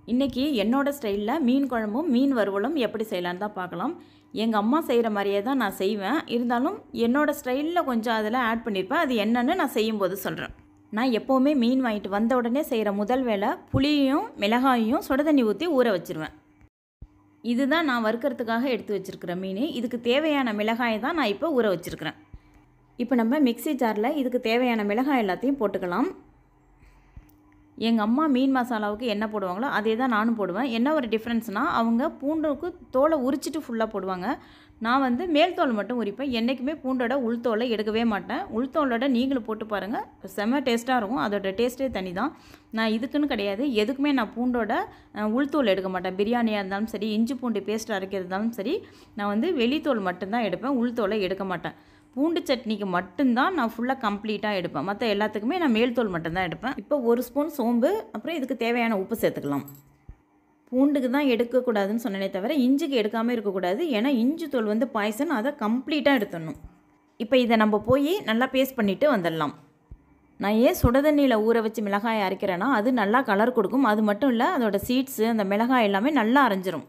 இன்றைக்கி என்னோட ஸ்டைலில் மீன் குழம்பும் மீன் வறுவலும் எப்படி செய்யலான்னு தான் பார்க்கலாம் எங்கள் அம்மா செய்கிற மாதிரியே தான் நான் செய்வேன் இருந்தாலும் என்னோட ஸ்டைலில் கொஞ்சம் அதில் ஆட் பண்ணியிருப்பேன் அது என்னன்னு நான் செய்யும்போது சொல்கிறேன் நான் எப்போவுமே மீன் வாங்கிட்டு வந்த உடனே செய்கிற முதல் வேலை புளியையும் மிளகாயையும் சுட தண்ணி ஊற்றி ஊற வச்சிருவேன் இதுதான் நான் வறுக்கிறதுக்காக எடுத்து வச்சுருக்கிற மீன் இதுக்கு தேவையான மிளகாயை தான் நான் இப்போ ஊற வச்சுருக்கிறேன் இப்போ நம்ம மிக்ஸி ஜாரில் இதுக்கு தேவையான மிளகாய் எல்லாத்தையும் போட்டுக்கலாம் எங்கள் அம்மா மீன் மசாலாவுக்கு என்ன போடுவாங்களோ அதே தான் நானும் போடுவேன் என்ன ஒரு டிஃப்ரென்ஸ்னால் அவங்க பூண்டுக்கு தோலை உரிச்சிட்டு ஃபுல்லாக போடுவாங்க நான் வந்து மேல் தோல் மட்டும் உரிப்பேன் என்றைக்குமே பூண்டோட உள்தோலை எடுக்கவே மாட்டேன் உள்தோலோட நீங்களும் போட்டு பாருங்கள் செம்ம டேஸ்ட்டாக இருக்கும் அதோட டேஸ்ட்டே தனி தான் நான் இதுக்குன்னு கிடையாது எதுக்குமே நான் பூண்டோட அஹ், உள்தோல் எடுக்க மாட்டேன் பிரியாணியாக இருந்தாலும் சரி இஞ்சி பூண்டு பேஸ்ட் அரைக்கிறதாலும் சரி நான் வந்து வெளித்தோல் மட்டும்தான் எடுப்பேன் உள்தோலை எடுக்க மாட்டேன் பூண்டு சட்னிக்கு மட்டும்தான் நான் ஃபுல்லாக கம்ப்ளீட்டாக எடுப்பேன் மற்ற எல்லாத்துக்குமே நான் மேல் தோல் மட்டும்தான் எடுப்பேன் இப்போ ஒரு ஸ்பூன் சோம்பு அப்புறம் இதுக்கு தேவையான உப்பு சேர்த்துக்கலாம் பூண்டுக்கு தான் எடுக்கக்கூடாதுன்னு சொன்னனே தவிர இஞ்சிக்கு எடுக்காமல் இருக்கக்கூடாது ஏன்னா இஞ்சி தோல் வந்து பாய்சன் அதை கம்ப்ளீட்டாக எடுத்துடணும் இப்போ இதை நம்ம போய் நல்லா பேஸ்ட் பண்ணிவிட்டு வந்துடலாம் நான் ஏன் சுடுதண்ணியில் ஊற வச்சு மிளகாயை அரைக்கிறேன்னா அது நல்லா கலர் கொடுக்கும் அது மட்டும் இல்லை அதோட சீட்ஸு அந்த மிளகாய் எல்லாமே நல்லா அரைஞ்சிரும்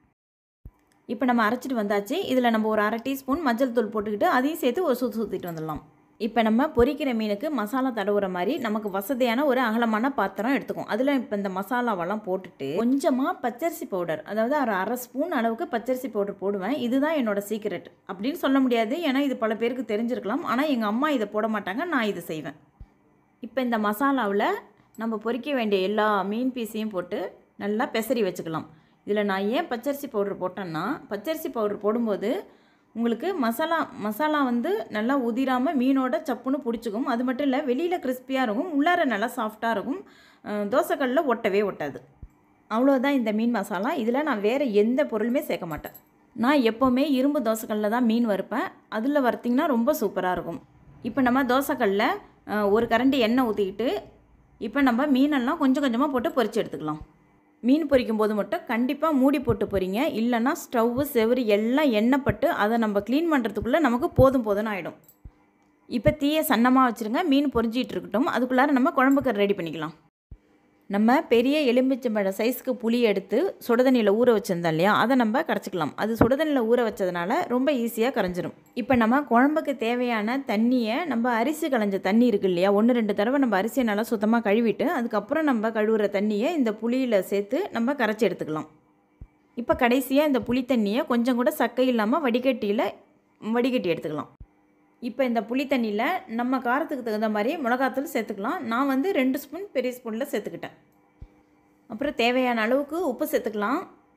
இப்போ நம்ம அரைச்சிட்டு வந்தாச்சு இதில் நம்ம ஒரு அரை டீஸ்பூன் மஞ்சள் தூள் போட்டுக்கிட்டு அதையும் சேர்த்து ஒரு சுற்றி சுற்றிட்டு வந்துடலாம் இப்போ நம்ம பொரிக்கிற மீனுக்கு மசாலா தடவுற மாதிரி நமக்கு வசதியான ஒரு அகலமான பாத்திரம் எடுத்துக்கும் அதில் இப்போ இந்த மசாலாவெல்லாம் போட்டுட்டு கொஞ்சமாக பச்சரிசி பவுடர் அதாவது ஒரு அரை ஸ்பூன் அளவுக்கு பச்சரிசி பவுடர் போடுவேன் இதுதான் என்னோட சீக்ரெட் அப்படின்னு சொல்ல முடியாது ஏன்னா இது பல பேருக்கு தெரிஞ்சிருக்கலாம் ஆனால் எங்கள் அம்மா இதை போட மாட்டாங்க நான் இதை செய்வேன் இப்போ இந்த மசாலாவில் நம்ம பொரிக்க வேண்டிய எல்லா மீன் பீஸையும் போட்டு நல்லா பெசரி வச்சுக்கலாம் இதில் நான் ஏன் பச்சரிசி பவுடர் போட்டேன்னா பச்சரிசி பவுடர் போடும்போது உங்களுக்கு மசாலா மசாலா வந்து நல்லா உதிராமல் மீனோட சப்புன்னு பிடிச்சிக்கும் அது மட்டும் இல்லை வெளியில் கிறிஸ்பியாக இருக்கும் உள்ளார நல்லா சாஃப்டாக இருக்கும் அஹ் தோசைக்கல்லில் ஒட்டவே ஒட்டாது அவ்வளோதான் இந்த மீன் மசாலா இதில் நான் வேறு எந்த பொருளுமே சேர்க்க மாட்டேன் நான் எப்போவுமே இரும்பு தோசைக்கல்லில் தான் மீன் வறுப்பேன் அதில் வறுத்திங்கன்னா ரொம்ப சூப்பராக இருக்கும் இப்போ நம்ம தோசைக்கல்லில் அஹ், ஒரு கரண்டி எண்ணெய் ஊற்றிக்கிட்டு இப்போ நம்ம மீனெல்லாம் கொஞ்சம் கொஞ்சமாக போட்டு பொரிச்சு எடுத்துக்கலாம் மீன் பொரிக்கும் போது மட்டும் கண்டிப்பாக மூடி போட்டு பொரிங்க இல்லைன்னா ஸ்டவ்வு செவுரு எல்லாம் எண்ணெய் பட்டு அதை நம்ம க்ளீன் பண்ணுறதுக்குள்ளே நமக்கு போதும் போதும்னு ஆகிடும் இப்போ தீயை சன்னமாக வச்சுருங்க மீன் பொரிஞ்சிட்டு இருக்கட்டும் அதுக்குள்ளார நம்ம குழம்புக்கு ரெடி பண்ணிக்கலாம் நம்ம பெரிய எலுமிச்சம்பழம் சைஸ்க்கு புளி எடுத்து சுடுதண்ணியில் ஊற வச்சிருந்தோம் இல்லையா அதை நம்ம கரைச்சிக்கலாம் அது சுடுதண்ணியில் ஊற வச்சதுனால ரொம்ப ஈஸியாக கரைஞ்சிரும் இப்போ நம்ம குழம்புக்கு தேவையான தண்ணியை நம்ம அரிசி களைஞ்ச தண்ணி இருக்கு இல்லையா ஒன்று ரெண்டு தடவை நம்ம அரிசியை நல்லா சுத்தமாக கழுவிட்டு அதுக்கப்புறம் நம்ம கழுவுற தண்ணியை இந்த புளியில் சேர்த்து நம்ம கரைச்சி எடுத்துக்கலாம் இப்போ கடைசியாக இந்த புளி தண்ணியை கொஞ்சம் கூட சக்கை இல்லாமல் வடிகட்டியில் வடிகட்டி எடுத்துக்கலாம் இப்போ இந்த புளி தண்ணியில் நம்ம காரத்துக்கு தகுந்த மாதிரி மிளகாத்தூள் சேர்த்துக்கலாம் நான் வந்து ரெண்டு ஸ்பூன் பெரிய ஸ்பூனில் சேர்த்துக்கிட்டேன் அப்புறம் தேவையான அளவுக்கு உப்பு சேர்த்துக்கலாம்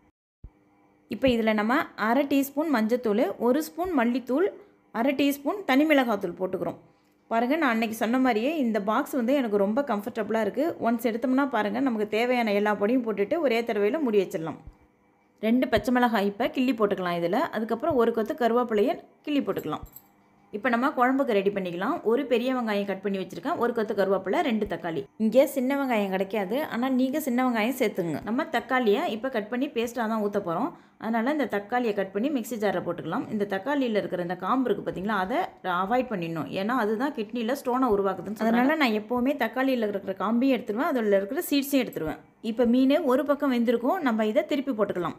இப்போ இதில் நம்ம அரை டீஸ்பூன் மஞ்சத்தூள் ஒரு ஸ்பூன் மல்லித்தூள் அரை டீஸ்பூன் தனி மிளகாத்தூள் போட்டுக்கிறோம் பாருங்கள் நான் அன்றைக்கி சொன்ன மாதிரியே இந்த பாக்ஸ் வந்து எனக்கு ரொம்ப கம்ஃபர்டபுளாக இருக்குது ஒன்ஸ் எடுத்தோம்னா பாருங்கள் நமக்கு தேவையான எல்லா பொடியும் போட்டுட்டு ஒரே தடவையில் மூடி வச்சிடலாம் ரெண்டு பச்சை மிளகாய் இப்போ கிள்ளி போட்டுக்கலாம் இதில் அதுக்கப்புறம் ஒரு கொத்து கருவேப்பிலையை கிள்ளி போட்டுக்கலாம் இப்போ நம்ம குழம்புக்கு ரெடி பண்ணிக்கலாம் ஒரு பெரிய வெங்காயம் கட் பண்ணி வச்சுருக்கேன் ஒரு கொத்து கருவேப்பிலை ரெண்டு தக்காளி இங்கே சின்ன வெங்காயம் கிடைக்காது ஆனால் நீங்கள் சின்ன வெங்காயம் சேர்த்துங்க நம்ம தக்காளியை இப்போ கட் பண்ணி பேஸ்ட்டாக தான் ஊற்ற போகிறோம் அதனால் இந்த தக்காளியை கட் பண்ணி மிக்ஸி ஜாரில் போட்டுக்கலாம் இந்த தக்காளியில் இருக்கிற இந்த காம்பு இருக்குது பார்த்தீங்களா அதை அவாய்ட் பண்ணிடணும் ஏன்னா அதுதான் கிட்னியில் ஸ்டோனை உருவாக்குதுன்னு அதனால் நான் எப்போவுமே தக்காளியில் இருக்கிற காம்பையும் எடுத்துருவேன் அதில் இருக்கிற சீட்ஸையும் எடுத்துருவேன் இப்போ மீன் ஒரு பக்கம் வெந்திருக்கும் நம்ம இதை திருப்பி போட்டுக்கலாம்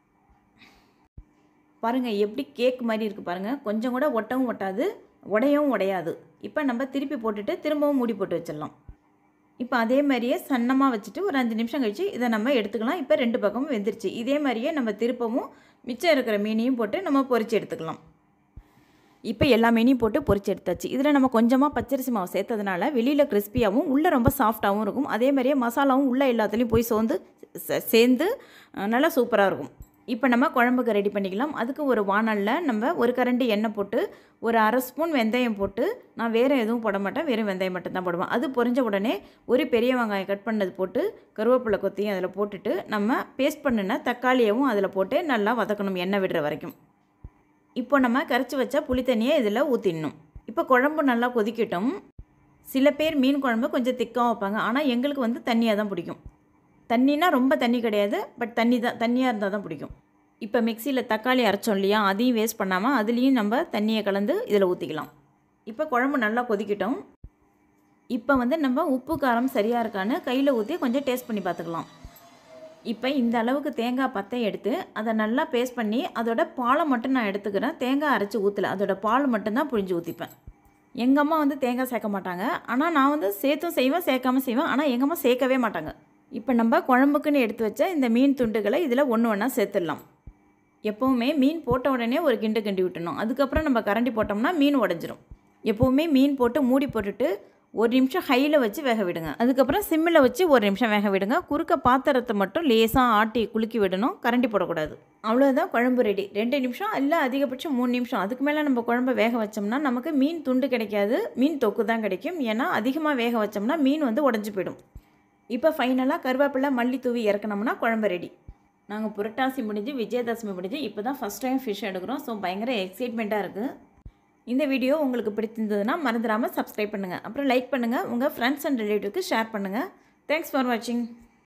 பாருங்கள் எப்படி கேக் மாதிரி இருக்குது பாருங்கள் கொஞ்சம் கூட ஒட்டவும் ஒட்டாது உடையவும் உடையாது இப்போ நம்ம திருப்பி போட்டுட்டு திரும்பவும் மூடி போட்டு வச்சிடலாம் இப்போ அதே மாதிரியே சன்னமாக வச்சுட்டு ஒரு அஞ்சு நிமிஷம் கழித்து இதை நம்ம எடுத்துக்கலாம் இப்போ ரெண்டு பக்கமும் வெந்துருச்சு இதே மாதிரியே நம்ம திருப்பவும் மிச்சம் இருக்கிற மீனையும் போட்டு நம்ம பொரிச்சு எடுத்துக்கலாம் இப்போ எல்லா மீனையும் போட்டு பொரிச்சு எடுத்தாச்சு இதில் நம்ம கொஞ்சமாக பச்சரிசி மாவு சேர்த்ததுனால வெளியில் கிறிஸ்பியாகவும் உள்ளே ரொம்ப சாஃப்டாகவும் இருக்கும் அதே மாதிரியே மசாலாவும் உள்ளே எல்லாத்துலேயும் போய் சோர்ந்து சே- சேர்ந்து அஹ், நல்லா சூப்பராக இருக்கும் இப்போ நம்ம குழம்புக்கு ரெடி பண்ணிக்கலாம் அதுக்கு ஒரு வானலில் நம்ம ஒரு கரண்டி எண்ணெய் போட்டு ஒரு அரை ஸ்பூன் வெந்தயம் போட்டு நான் வேறு எதுவும் போட மாட்டேன் வெறும் வெந்தயம் மட்டும் தான் போடுவேன் அது பொரிஞ்ச உடனே ஒரு பெரிய வெங்காயம் கட் பண்ணது போட்டு கருவேப்பிலை கொத்தையும் அதில் போட்டுட்டு நம்ம பேஸ்ட் பண்ணின தக்காளியவும் அதில் போட்டு நல்லா வதக்கணும் எண்ணெய் விடுற வரைக்கும் இப்போ நம்ம கரைச்சி வச்ச புளி தண்ணியை இதில் ஊற்றிடணும் இப்போ குழம்பு நல்லா கொதிக்கட்டும் சில பேர் மீன் குழம்பு கொஞ்சம் திக்காக வைப்பாங்க ஆனால் எங்களுக்கு வந்து தண்ணியாக தான் பிடிக்கும் தண்ணினா ரொம்ப தண்ணி கிடையாது பட் தண்ணி தான் தண்ணியாக இருந்தால் தான் பிடிக்கும் இப்போ மிக்சியில் தக்காளி அரைச்சோம் இல்லையா அதையும் வேஸ்ட் பண்ணாமல் அதுலேயும் நம்ம தண்ணியை கலந்து இதில் ஊற்றிக்கலாம் இப்போ குழம்பு நல்லா கொதிக்கட்டும் இப்போ வந்து நம்ம உப்பு காரம் சரியாக இருக்கான்னு கையில் ஊற்றி கொஞ்சம் டேஸ்ட் பண்ணி பார்த்துக்கலாம் இப்போ இந்த அளவுக்கு தேங்காய் பத்தை எடுத்து அதை நல்லா பேஸ்ட் பண்ணி அதோட பாலை மட்டும் நான் எடுத்துக்கிறேன் தேங்காய் அரைச்சி ஊற்றல அதோட பால் மட்டும்தான் புழிஞ்சு ஊற்றிப்பேன் எங்கள் அம்மா வந்து தேங்காய் சேர்க்க மாட்டாங்க ஆனால் நான் வந்து சேர்த்தும் செய்வேன் சேர்க்காம செய்வேன் ஆனால் எங்கள் அம்மா சேர்க்கவே மாட்டாங்க இப்போ நம்ம குழம்புக்குன்னு எடுத்து வச்ச இந்த மீன் துண்டுகளை இதில் ஒன்று ஒன்றா சேர்த்துடலாம் எப்போவுமே மீன் போட்ட உடனே ஒரு கிண்டு கிண்டி விட்டணும் அதுக்கப்புறம் நம்ம கரண்டி போட்டோம்னா மீன் உடஞ்சிரும் எப்போவுமே மீன் போட்டு மூடி போட்டுட்டு ஒரு நிமிஷம் ஹையில் வச்சு வேக விடுங்க அதுக்கப்புறம் சிம்மில் வச்சு ஒரு நிமிஷம் வேக விடுங்க குறுக்க பாத்திரத்தை மட்டும் லேசாக ஆட்டி குலுக்கி விடணும் கரண்டி போடக்கூடாது அவ்வளோதான் குழம்பு ரெடி ரெண்டு நிமிஷம் இல்லை அதிகபட்சம் மூணு நிமிஷம் அதுக்கு மேலே நம்ம குழம்பு வேக வச்சோம்னா நமக்கு மீன் துண்டு கிடைக்காது மீன் தொக்கு தான் கிடைக்கும் ஏன்னா அதிகமாக வேக வச்சோம்னா மீன் வந்து உடஞ்சி போயிடும் இப்போ ஃபைனலாக கருவேப்பிலை மல்லி தூவி இறக்கணும்னா குழம்பு ரெடி நாங்கள் புரட்டாசி முடிஞ்சு விஜயதசமி முடிஞ்சு இப்போ தான் ஃபஸ்ட் டைம் ஃபிஷ் எடுக்கிறோம் ஸோ பயங்கர எக்ஸைட்மெண்ட்டாக இருக்குது இந்த வீடியோ உங்களுக்கு பிடிச்சிருந்ததுன்னா மறந்துடாமல் சப்ஸ்கிரைப் பண்ணுங்கள் அப்புறம் லைக் பண்ணுங்கள் உங்கள் ஃப்ரெண்ட்ஸ் அண்ட் ரிலேட்டிவ்க்கு ஷேர் பண்ணுங்கள் தேங்க்ஸ் ஃபார் வாட்சிங்